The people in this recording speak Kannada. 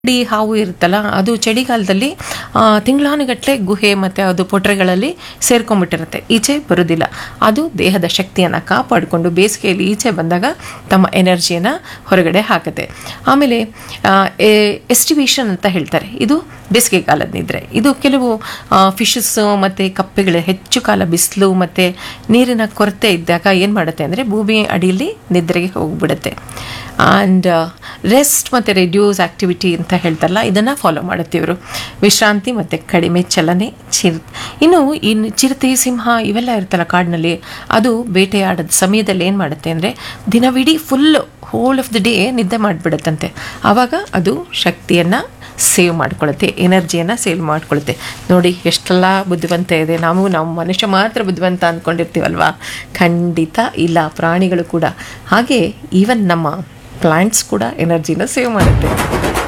ಇಡೀ ಹಾವು ಇರುತ್ತಲ್ಲ ಅದು ಚಳಿಗಾಲದಲ್ಲಿ ತಿಂಗಳಾನುಗಟ್ಟಲೆ ಗುಹೆ ಮತ್ತು ಅದು ಪೊಟ್ರೆಗಳಲ್ಲಿ ಸೇರ್ಕೊಂಡ್ಬಿಟ್ಟಿರುತ್ತೆ ಈಚೆ ಬರೋದಿಲ್ಲ ಅದು ದೇಹದ ಶಕ್ತಿಯನ್ನು ಕಾಪಾಡಿಕೊಂಡು ಬೇಸಿಗೆಯಲ್ಲಿ ಈಚೆ ಬಂದಾಗ ತಮ್ಮ ಎನರ್ಜಿಯನ್ನು ಹೊರಗಡೆ ಹಾಕುತ್ತೆ ಆಮೇಲೆ ಎಸ್ಟಿವೇಷನ್ ಅಂತ ಹೇಳ್ತಾರೆ ಇದು ಬೇಸಿಗೆಗಾಲದ ನಿದ್ರೆ ಇದು ಕೆಲವು ಫಿಶಸ್ ಮತ್ತು ಕಪ್ಪೆಗಳು ಹೆಚ್ಚು ಕಾಲ ಬಿಸಿಲು ಮತ್ತು ನೀರಿನ ಕೊರತೆ ಇದ್ದಾಗ ಏನು ಮಾಡುತ್ತೆ ಅಂದರೆ ಭೂಮಿ ಅಡಿಯಲ್ಲಿ ನಿದ್ರೆಗೆ ಹೋಗ್ಬಿಡುತ್ತೆ ಆ್ಯಂಡ್ ರೆಸ್ಟ್ ಮತ್ತು ರೆಡ್ಯೂಸ್ ಆ್ಯಕ್ಟಿವಿಟಿ ಅಂತ ಹೇಳ್ತಾರಲ್ಲ ಇದನ್ನು ಫಾಲೋ ಮಾಡುತ್ತೆ ಇವರು ವಿಶ್ರಾಂತಿ ಮತ್ತು ಕಡಿಮೆ ಚಲನೆ ಚಿರ್ ಇನ್ನು ಇನ್ನು ಚಿರತೆ ಸಿಂಹ ಇವೆಲ್ಲ ಇರ್ತಲ್ಲ ಕಾಡಿನಲ್ಲಿ ಅದು ಬೇಟೆಯಾಡದ ಸಮಯದಲ್ಲಿ ಏನು ಮಾಡುತ್ತೆ ಅಂದರೆ ದಿನವಿಡೀ full whole of the day ನಿದ್ದೆ ಮಾಡಿಬಿಡುತ್ತಂತೆ ಆವಾಗ ಅದು ಶಕ್ತಿಯನ್ನು ಸೇವ್ ಮಾಡ್ಕೊಳ್ಳುತ್ತೆ ಎನರ್ಜಿಯನ್ನು ಸೇವ್ ಮಾಡ್ಕೊಳ್ಳುತ್ತೆ ನೋಡಿ ಎಷ್ಟೆಲ್ಲ ಬುದ್ಧಿವಂತ ಇದೆ ನಾವು ನಾವು ಮನುಷ್ಯ ಮಾತ್ರ ಬುದ್ಧಿವಂತ ಅಂದ್ಕೊಂಡಿರ್ತೀವಲ್ವಾ ಖಂಡಿತ ಇಲ್ಲ ಪ್ರಾಣಿಗಳು ಕೂಡ ಹಾಗೆ ಈವನ್ ನಮ್ಮ ಪ್ಲಾಂಟ್ಸ್ ಕೂಡ ಎನರ್ಜಿನ ಸೇವ್ ಮಾಡುತ್ತೆ